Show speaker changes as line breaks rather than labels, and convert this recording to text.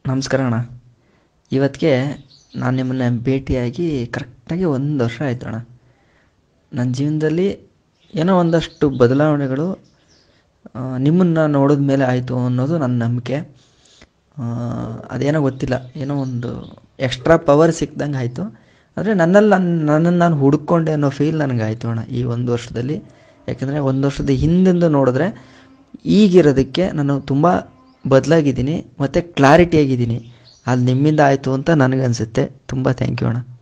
ನಮಸ್ಕಾರ ಅಣ್ಣ ಇವತ್ತಿಗೆ ನಾನು ನಿಮ್ಮನ್ನ ಭೇಟಿಯಾಗಿ ಕರೆಕ್ಟಾಗಿ ಒಂದು ವರ್ಷ ಆಯಿತು ಅಣ್ಣ ನನ್ನ ಜೀವನದಲ್ಲಿ ಏನೋ ಒಂದಷ್ಟು ಬದಲಾವಣೆಗಳು ನಿಮ್ಮನ್ನು ನೋಡಿದ ಮೇಲೆ ಆಯಿತು ಅನ್ನೋದು ನನ್ನ ನಂಬಿಕೆ ಅದೇನೋ ಗೊತ್ತಿಲ್ಲ ಏನೋ ಒಂದು ಎಕ್ಸ್ಟ್ರಾ ಪವರ್ ಸಿಕ್ದಂಗೆ ಆಯಿತು ಆದರೆ ನನ್ನಲ್ಲಿ ನಾನು ನನ್ನನ್ನು ನಾನು ಹುಡ್ಕೊಂಡೆ ಅನ್ನೋ ಫೀಲ್ ನನಗಾಯಿತು ಅಣ್ಣ ಈ ಒಂದು ವರ್ಷದಲ್ಲಿ ಯಾಕೆಂದರೆ ಒಂದು ವರ್ಷದ ಹಿಂದಿಂದ ನೋಡಿದ್ರೆ ಈಗಿರೋದಕ್ಕೆ ನಾನು ತುಂಬ ಬದಲಾಗಿದ್ದೀನಿ ಮತ್ತು ಕ್ಲಾರಿಟಿಯಾಗಿದ್ದೀನಿ ಅದು ನಿಮ್ಮಿಂದ ಆಯಿತು ಅಂತ ನನಗನ್ಸುತ್ತೆ ತುಂಬ ಥ್ಯಾಂಕ್ ಯು ಅಣ್ಣ